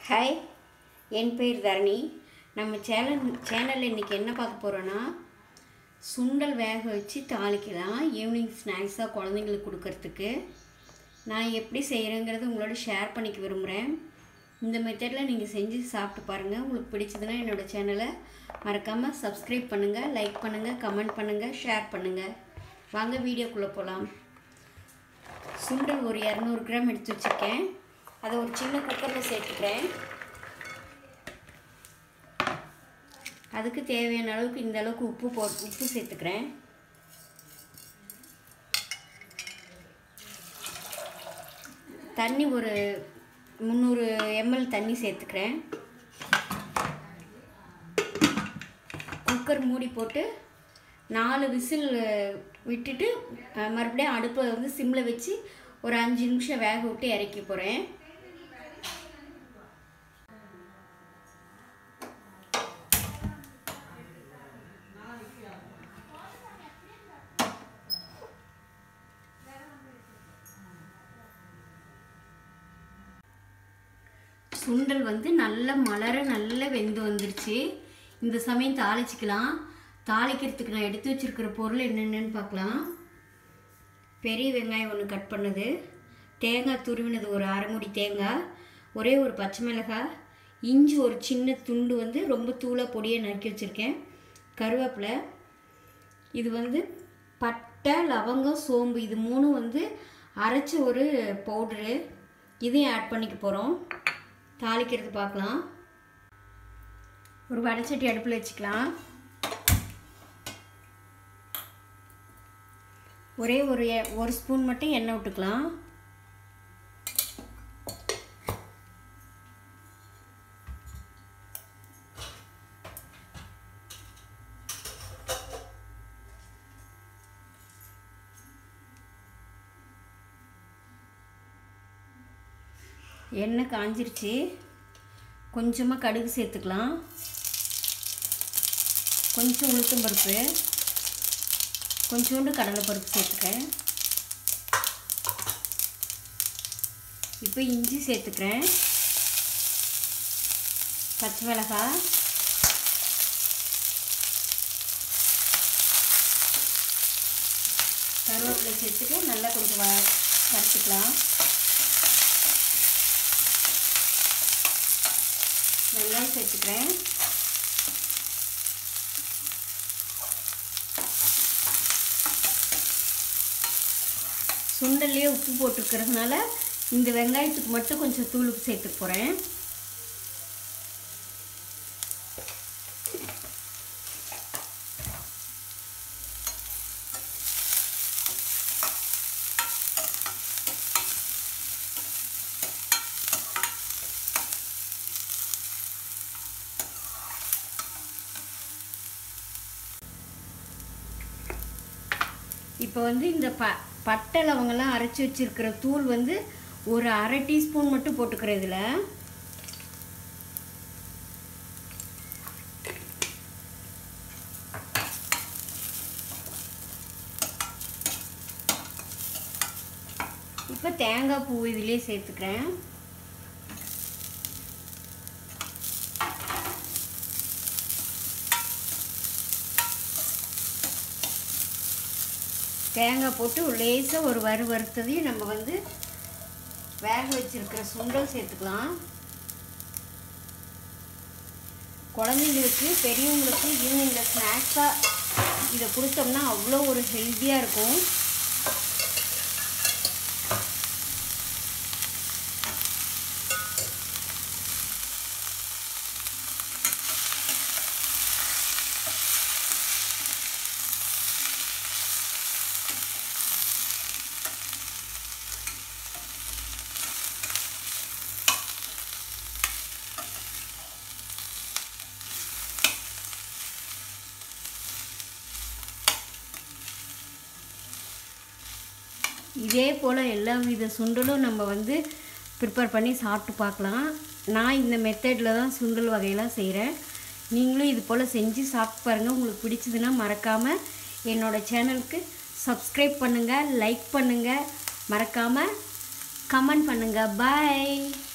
hi என் பேர் தரணி நம்ம channel சேனலில் இன்றைக்கி என்ன பார்க்க போகிறோன்னா சுண்டல் வேக வச்சு தாளிக்கலாம் ஈவினிங் ஸ்நாக்ஸாக குழந்தைங்களுக்கு கொடுக்கறதுக்கு நான் எப்படி செய்கிறேங்கிறது உங்களோட ஷேர் பண்ணிக்க விரும்புகிறேன் இந்த மெத்தடில் நீங்கள் செஞ்சு சாப்பிட்டு பாருங்கள் உங்களுக்கு பிடிச்சதுன்னா என்னோடய சேனலை மறக்காமல் சப்ஸ்கிரைப் பண்ணுங்கள் லைக் பண்ணுங்கள் கமெண்ட் பண்ணுங்கள் ஷேர் பண்ணுங்கள் வாங்க வீடியோக்குள்ளே போகலாம் சுண்டல் ஒரு இரநூறு கிராம் எடுத்து வச்சுருக்கேன் அதை ஒரு சின்ன குக்கரில் சேர்த்துக்கிறேன் அதுக்கு தேவையான அளவுக்கு இந்த அளவுக்கு உப்பு போ உப்பு சேர்த்துக்கிறேன் தண்ணி ஒரு முந்நூறு எம்எல் தண்ணி சேர்த்துக்கிறேன் குக்கர் மூடி போட்டு நாலு விசில் விட்டுட்டு அஹ், மறுபடியும் அடுப்பை வந்து சிம்மில் வச்சு ஒரு அஞ்சு நிமிஷம் வேக விட்டு இறக்கி போகிறேன் சுண்டல் வந்து நல்ல மலர நல்ல வெந்து வந்துருச்சு இந்த சமயம் தாளிச்சிக்கலாம் தாளிக்கிறதுக்கு நான் எடுத்து வச்சிருக்கிற பொருள் என்னென்னு பார்க்கலாம் பெரிய வெங்காயம் ஒன்று கட் பண்ணது தேங்காய் துருவினது ஒரு அரை மூடி தேங்காய் ஒரே ஒரு பச்சை மிளகாய் இஞ்சி ஒரு சின்ன துண்டு வந்து ரொம்ப தூளாக பொடியை நறுக்கி வச்சுருக்கேன் கருவேப்பிலை இது வந்து பட்டை லவங்கம் சோம்பு இது மூணும் வந்து அரைச்ச ஒரு பவுட்ரு இதையும் ஆட் பண்ணிக்க போகிறோம் தாளிக்கிறது பார்க்கலாம் ஒரு வடைச்சட்டி அடுப்பில் வச்சுக்கலாம் ஒரே ஒரு எ- ஒரு ஸ்பூன் மட்டும் எண்ணெய் விட்டுக்கலாம் எண்ணெய் காஞ்சிருச்சு கொஞ்சமாக கடுகு சேர்த்துக்கலாம் கொஞ்சம் உளுத்தம் பருப்பு கொஞ்சோண்டு கடலைப்பருப்பு சேர்த்துக்கிறேன் இப்போ இஞ்சி சேர்த்துக்கிறேன் பச்சை மிளகாய் கருவேப்பிலை சேர்த்துட்டு நல்லா கொஞ்சம் வ வறுத்துக்கலாம் வெங்காயம் சேர்த்துக்கிறேன் சுண்டல்லையே உப்பு போட்டுருக்கிறதுனால இந்த வெங்காயத்துக்கு மட்டும் கொஞ்சம் தூள் உப்பு சேர்த்துக்க போகிறேன் இப்போ வந்து இந்த ப பட்டை லவங்கெல்லாம் அரைச்சி வச்சிருக்கிற தூள் வந்து ஒரு அரை டீஸ்பூன் மட்டும் போட்டுக்கிறேன் இதில் இப்போ தேங்காய் பூ இதிலே சேர்த்துக்கிறேன் தேங்காய் போட்டு லேசாக ஒரு வறு வறுத்ததையும் நம்ம வந்து வேக வச்சிருக்கிற சுண்டல் சேர்த்துக்கலாம் குழந்தைங்களுக்கு பெரியவங்களுக்கு ஈவினிங்கில் ஸ்நாக்ஸாக இதை கொடுத்தோம்னா அவ்வளோ ஒரு ஹெல்த்தியாக இருக்கும் இதே போல் எல்லா வித சுண்டலும் நம்ம வந்து ப்ரிப்பேர் பண்ணி சாப்பிட்டு பார்க்கலாம் நான் இந்த மெத்தடில் தான் சுண்டல் வகையெல்லாம் செய்கிறேன் நீங்களும் இது போல் செஞ்சு சாப்பிட்டு பாருங்கள் உங்களுக்கு பிடிச்சதுன்னா மறக்காமல் என்னோடய சேனலுக்கு சப்ஸ்கிரைப் பண்ணுங்கள் லைக் பண்ணுங்கள் மறக்காமல் கமெண்ட் பண்ணுங்கள் பாய்